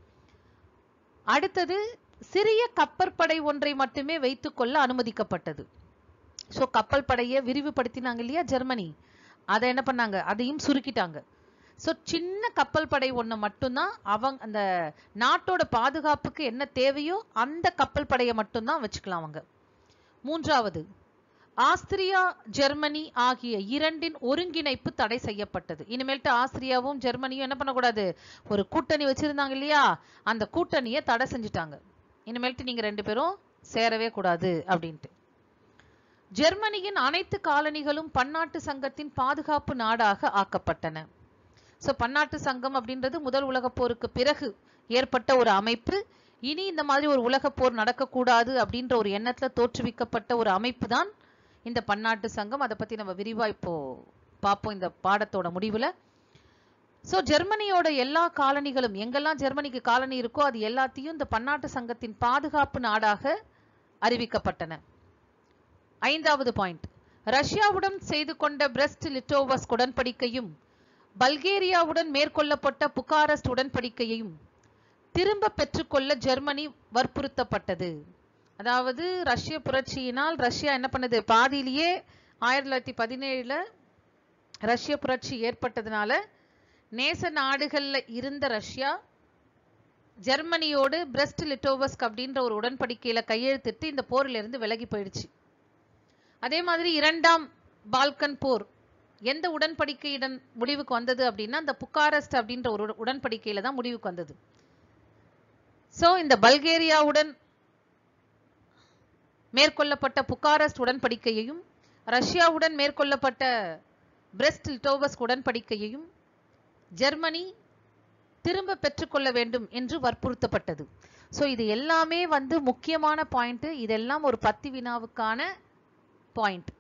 அடுத்தது சிறிய கப்பற்படை ஒன்றை மட்டுமே வைத்துக்கொள்ள அனுமதிக்கப்பட்டது ஸோ கப்பல் படையை விரிவுபடுத்தினாங்க இல்லையா ஜெர்மனி அதை என்ன பண்ணாங்க அதையும் சுருக்கிட்டாங்க ஸோ சின்ன கப்பல் படை ஒன்று மட்டும்தான் அவங்க அந்த நாட்டோட பாதுகாப்புக்கு என்ன தேவையோ அந்த கப்பல் படையை மட்டும்தான் வச்சுக்கலாம் அவங்க மூன்றாவது ஆஸ்திரியா ஜெர்மனி ஆகிய இரண்டின் ஒருங்கிணைப்பு தடை செய்யப்பட்டது இனிமேல்ட்டு ஆஸ்திரியாவும் ஜெர்மனியும் என்ன பண்ணக்கூடாது ஒரு கூட்டணி வச்சிருந்தாங்க இல்லையா அந்த கூட்டணியை தடை செஞ்சுட்டாங்க இனிமேல்ட்டு நீங்க ரெண்டு பேரும் சேரவே கூடாது அப்படின்ட்டு ஜெர்மனியின் அனைத்து காலனிகளும் பன்னாட்டு சங்கத்தின் பாதுகாப்பு நாடாக ஆக்கப்பட்டன ஸோ பன்னாட்டு சங்கம் அப்படின்றது முதல் உலகப் போருக்கு பிறகு ஏற்பட்ட ஒரு அமைப்பு இனி இந்த மாதிரி ஒரு உலகப் போர் நடக்கக்கூடாது அப்படின்ற ஒரு எண்ணத்துல தோற்றுவிக்கப்பட்ட ஒரு அமைப்பு தான் இந்த பன்னாட்டு சங்கம் அதை பத்தி நம்ம விரிவா இப்போ பார்ப்போம் இந்த பாடத்தோட முடிவுல ஸோ ஜெர்மனியோட எல்லா காலனிகளும் எங்கெல்லாம் ஜெர்மனிக்கு காலனி இருக்கோ அது எல்லாத்தையும் இந்த பன்னாட்டு சங்கத்தின் பாதுகாப்பு நாடாக அறிவிக்கப்பட்டன ஐந்தாவது பாயிண்ட் ரஷ்யாவுடன் செய்து கொண்ட பிரெஸ்ட் லிட்டோவஸ்க் உடன்படிக்கையும் பல்கேரியாவுடன் மேற்கொள்ளப்பட்ட புகாரஸ்ட் உடன்படிக்கையையும் திரும்ப பெற்றுக்கொள்ள ஜெர்மனி வற்புறுத்தப்பட்டது அதாவது ரஷ்ய புரட்சியினால் ரஷ்யா என்ன பண்ணுது பாதியிலேயே ஆயிரத்தி தொள்ளாயிரத்தி பதினேழுல ரஷ்ய புரட்சி ஏற்பட்டதுனால நேச நாடுகள்ல இருந்த ரஷ்யா ஜெர்மனியோடு பிரெஸ்ட் லிட்டோவஸ்க் அப்படின்ற ஒரு உடன்படிக்கையில கையெழுத்திட்டு இந்த போரிலிருந்து இருந்து விலகி போயிடுச்சு அதே மாதிரி இரண்டாம் பால்கன் போர் எந்த உடன்படிக்கையுடன் முடிவுக்கு வந்தது அப்படின்னா இந்த புக்காரஸ்ட் அப்படின்ற ஒரு உட- உடன்படிக்கையில தான் முடிவுக்கு வந்தது சோ இந்த பல்கேரியாவுடன் மேற்கொள்ளப்பட்ட புக்காரஸ்ட் உடன்படிக்கையையும் ரஷ்யாவுடன் மேற்கொள்ளப்பட்ட பிரெஸ்ட் லிட்டோவஸ்க் உடன்படிக்கையையும் ஜெர்மனி திரும்ப பெற்றுக்கொள்ள வேண்டும் என்று வற்புறுத்தப்பட்டது ஸோ இது எல்லாமே வந்து முக்கியமான பாயிண்ட் இதெல்லாம் ஒரு பத்து வினாவுக்கான பாயிண்ட்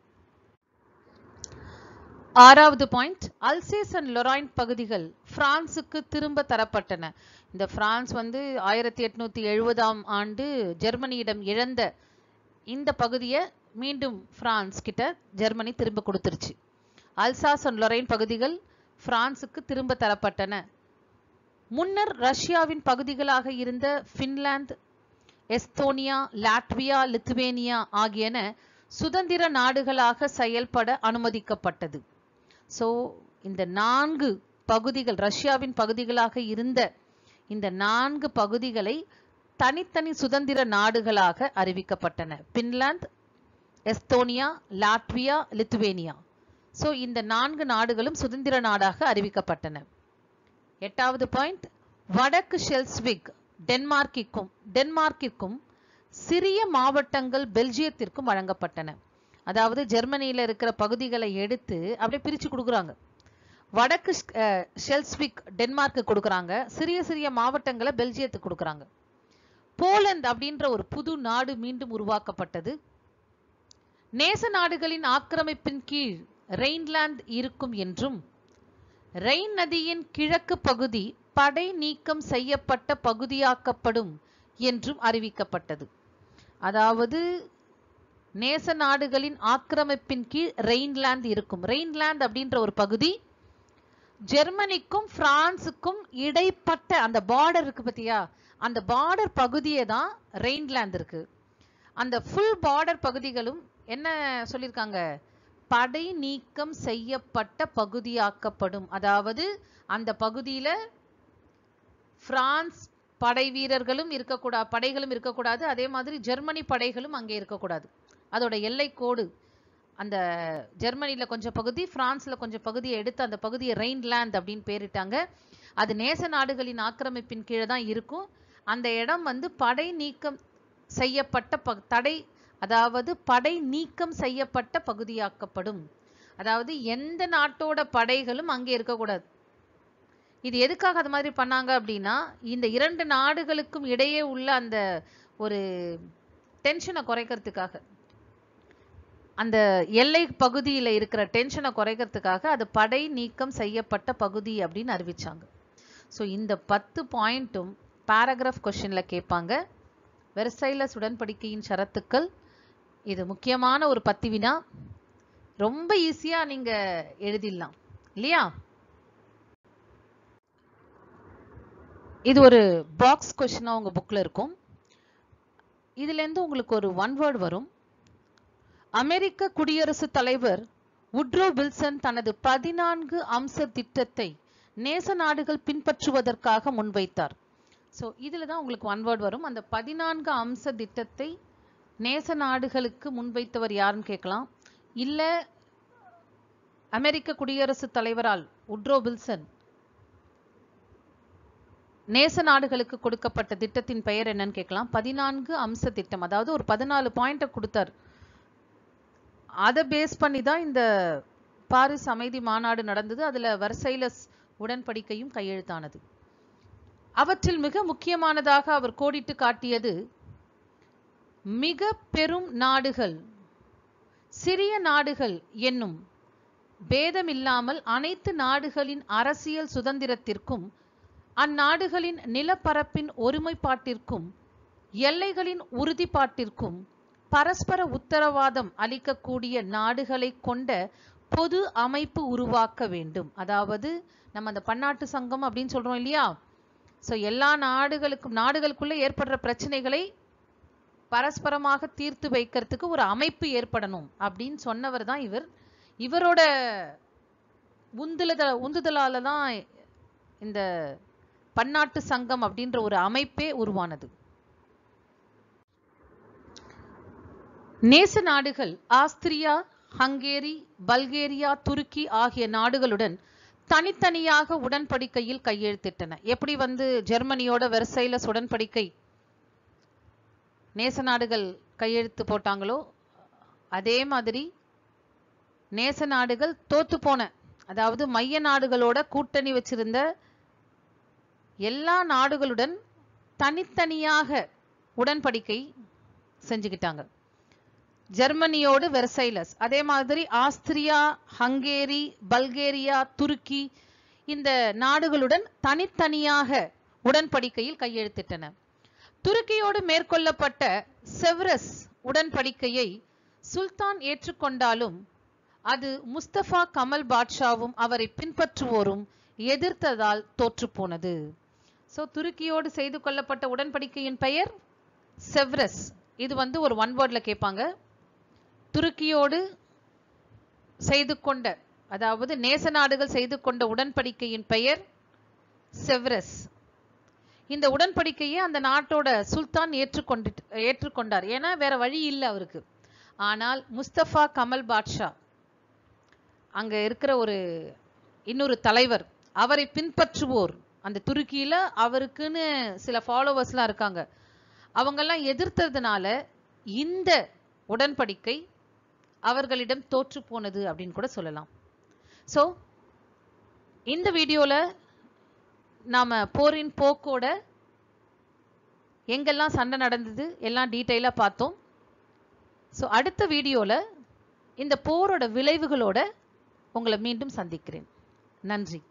ஆறாவது பாயிண்ட் அல்சேஸ் அண்ட் லொராயின் பகுதிகள் பிரான்சுக்கு திரும்ப தரப்பட்டன இந்த பிரான்ஸ் வந்து ஆயிரத்தி எட்நூத்தி எழுபதாம் ஆண்டு ஜெர்மனியிடம் இழந்த இந்த பகுதியை மீண்டும் பிரான்ஸ் கிட்ட ஜெர்மனி திரும்ப கொடுத்துருச்சு அல்சாஸ் அண்ட் லொரைன் பகுதிகள் பிரான்சுக்கு திரும்ப தரப்பட்டன முன்னர் ரஷ்யாவின் பகுதிகளாக இருந்த பின்லாந்து எஸ்தோனியா லாட்வியா லித்துவேனியா ஆகியன சுதந்திர நாடுகளாக செயல்பட அனுமதிக்கப்பட்டது ஸோ இந்த நான்கு பகுதிகள் ரஷ்யாவின் பகுதிகளாக இருந்த இந்த நான்கு பகுதிகளை தனித்தனி சுதந்திர நாடுகளாக அறிவிக்கப்பட்டன Finland Estonia Latvia Lithuania so இந்த நான்கு நாடுகளும் சுதந்திர நாடாக அறிவிக்கப்பட்டன எட்டாவது பாயிண்ட் வடக்கு ஷெல்ஸ்விக் டென்மார்க்கிற்கும் டென்மார்க்கிற்கும் சிறிய மாவட்டங்கள் பெல்ஜியத்திற்கும் வழங்கப்பட்டன அதாவது ஜெர்மனியில இருக்கிற பகுதிகளை எடுத்து அப்படியே பிரிச்சு கொடுக்குறாங்க வடக்கு ஷெல்ஸ்விக் டென்மார்க்கு கொடுக்குறாங்க சிறிய சிறிய மாவட்டங்களை பெல்ஜியத்துக்கு கொடுக்குறாங்க போலந்து அப்படின்ற ஒரு புது நாடு மீண்டும் உருவாக்கப்பட்டது நேச நாடுகளின் ஆக்கிரமிப்பின் கீழ் ரெயின்லாந்து இருக்கும் என்றும் ரெயின் நதியின் கிழக்கு பகுதி படை நீக்கம் செய்யப்பட்ட பகுதியாக்கப்படும் என்றும் அறிவிக்கப்பட்டது அதாவது நேச நாடுகளின் ஆக்கிரமிப்பின் கீழ் ரெயின்லாந்து இருக்கும் ரெயின்லாந்து அப்படின்ற ஒரு பகுதி ஜெர்மனிக்கும் பிரான்சுக்கும் இடைப்பட்ட அந்த பார்டர் இருக்கு பத்தியா அந்த பார்டர் பகுதியே தான் ரெயின்லாந்து இருக்கு அந்த ஃபுல் பார்டர் பகுதிகளும் என்ன சொல்லியிருக்காங்க படை நீக்கம் செய்யப்பட்ட பகுதியாக்கப்படும் அதாவது அந்த பகுதியில பிரான்ஸ் படை வீரர்களும் இருக்கக்கூடாது படைகளும் இருக்கக்கூடாது அதே மாதிரி ஜெர்மனி படைகளும் அங்கே இருக்கக்கூடாது அதோட எல்லை கோடு அந்த ஜெர்மனில கொஞ்சம் பகுதி பிரான்ஸ்ல கொஞ்சம் பகுதியை எடுத்து அந்த பகுதியை ரெயின்லாந்து அப்படின்னு பேரிட்டாங்க அது நேச நாடுகளின் ஆக்கிரமிப்பின் கீழே தான் இருக்கும் அந்த இடம் வந்து படை நீக்கம் செய்யப்பட்ட ப தடை அதாவது படை நீக்கம் செய்யப்பட்ட பகுதியாக்கப்படும் அதாவது எந்த நாட்டோட படைகளும் அங்கே இருக்கக்கூடாது இது எதுக்காக அது மாதிரி பண்ணாங்க அப்படின்னா இந்த இரண்டு நாடுகளுக்கும் இடையே உள்ள அந்த ஒரு டென்ஷனை குறைக்கிறதுக்காக அந்த எல்லை பகுதியில இருக்கிற டென்ஷனை குறைக்கிறதுக்காக அது படை நீக்கம் செய்யப்பட்ட பகுதி அப்படின்னு அறிவிச்சாங்க ஸோ இந்த பத்து பாயிண்ட்டும் பேராகிராஃப் கொஸ்டின்ல கேட்பாங்க வெர்சைலஸ் உடன்படிக்கையின் ஷரத்துக்கள் இது முக்கியமான ஒரு பத்து வினா ரொம்ப ஈஸியா நீங்க எழுதிடலாம் இல்லையா இது ஒரு பாக்ஸ் கொஸ்டினா உங்க புக்ல இருக்கும் இதுல இருந்து உங்களுக்கு ஒரு ஒன் வேர்ட் வரும் அமெரிக்க குடியரசுத் தலைவர் உட்ரோ வில்சன் தனது பதினான்கு அம்ச திட்டத்தை நேச நாடுகள் பின்பற்றுவதற்காக முன்வைத்தார் ஸோ இதில் தான் உங்களுக்கு ஒன் வேர்ட் வரும் அந்த பதினான்கு அம்ச திட்டத்தை நேச நாடுகளுக்கு முன்வைத்தவர் யாருன்னு கேட்கலாம் இல்லை அமெரிக்க குடியரசுத் தலைவரால் உட்ரோ வில்சன் நேச நாடுகளுக்கு கொடுக்கப்பட்ட திட்டத்தின் பெயர் என்னன்னு கேட்கலாம் பதினான்கு அம்ச திட்டம் அதாவது ஒரு பதினாலு பாயிண்ட்டை கொடுத்தார் அதை பேஸ் பண்ணி தான் இந்த பாரிஸ் அமைதி மாநாடு நடந்தது அதுல வர்சைலஸ் உடன்படிக்கையும் கையெழுத்தானது அவற்றில் மிக முக்கியமானதாக அவர் கோடிட்டு காட்டியது மிக பெரும் நாடுகள் சிறிய நாடுகள் என்னும் பேதமில்லாமல் அனைத்து நாடுகளின் அரசியல் சுதந்திரத்திற்கும் அந்நாடுகளின் நிலப்பரப்பின் ஒருமைப்பாட்டிற்கும் எல்லைகளின் உறுதிப்பாட்டிற்கும் பரஸ்பர உத்தரவாதம் அளிக்கக்கூடிய நாடுகளை கொண்ட பொது அமைப்பு உருவாக்க வேண்டும் அதாவது நம்ம அந்த பன்னாட்டு சங்கம் அப்படின்னு சொல்றோம் இல்லையா ஸோ எல்லா நாடுகளுக்கும் நாடுகளுக்குள்ள ஏற்படுற பிரச்சனைகளை பரஸ்பரமாக தீர்த்து வைக்கிறதுக்கு ஒரு அமைப்பு ஏற்படணும் அப்படின்னு சொன்னவர் தான் இவர் இவரோட உந்துலத உந்துதலால தான் இந்த பன்னாட்டு சங்கம் அப்படின்ற ஒரு அமைப்பே உருவானது நேச நாடுகள் ஆஸ்திரியா ஹங்கேரி பல்கேரியா துருக்கி ஆகிய நாடுகளுடன் தனித்தனியாக உடன்படிக்கையில் கையெழுத்திட்டன எப்படி வந்து ஜெர்மனியோட வெர்சைலஸ் உடன்படிக்கை நேச நாடுகள் கையெழுத்து போட்டாங்களோ அதே மாதிரி நேச நாடுகள் தோத்து போன அதாவது மைய நாடுகளோட கூட்டணி வச்சிருந்த எல்லா நாடுகளுடன் தனித்தனியாக உடன்படிக்கை செஞ்சுக்கிட்டாங்க ஜெர்மனியோடு வெர்சைலஸ் அதே மாதிரி ஆஸ்திரியா ஹங்கேரி பல்கேரியா துருக்கி இந்த நாடுகளுடன் தனித்தனியாக உடன்படிக்கையில் கையெழுத்திட்டன துருக்கியோடு மேற்கொள்ளப்பட்ட செவ்ரஸ் உடன்படிக்கையை சுல்தான் ஏற்றுக்கொண்டாலும் அது முஸ்தபா கமல் பாட்ஷாவும் அவரை பின்பற்றுவோரும் எதிர்த்ததால் தோற்றுப்போனது சோ துருக்கியோடு செய்து கொள்ளப்பட்ட உடன்படிக்கையின் பெயர் செவ்ரஸ் இது வந்து ஒரு ஒன் வேர்ட்ல கேட்பாங்க துருக்கியோடு செய்து கொண்ட அதாவது நேச நாடுகள் செய்து கொண்ட உடன்படிக்கையின் பெயர் செவ்ரஸ் இந்த உடன்படிக்கையை அந்த நாட்டோட சுல்தான் ஏற்றுக்கொண்டு ஏற்றுக்கொண்டார் ஏன்னா வேற வழி இல்லை அவருக்கு ஆனால் முஸ்தபா கமல் பாட்ஷா அங்க இருக்கிற ஒரு இன்னொரு தலைவர் அவரை பின்பற்றுவோர் அந்த துருக்கியில அவருக்குன்னு சில ஃபாலோவர்ஸ்லாம் இருக்காங்க அவங்கெல்லாம் எதிர்த்ததுனால இந்த உடன்படிக்கை அவர்களிடம் தோற்று போனது அப்படின்னு கூட சொல்லலாம் ஸோ இந்த வீடியோல நாம போரின் போக்கோட எங்கெல்லாம் சண்டை நடந்தது எல்லாம் டீட்டெயிலாக பார்த்தோம் ஸோ அடுத்த வீடியோல இந்த போரோட விளைவுகளோட உங்களை மீண்டும் சந்திக்கிறேன் நன்றி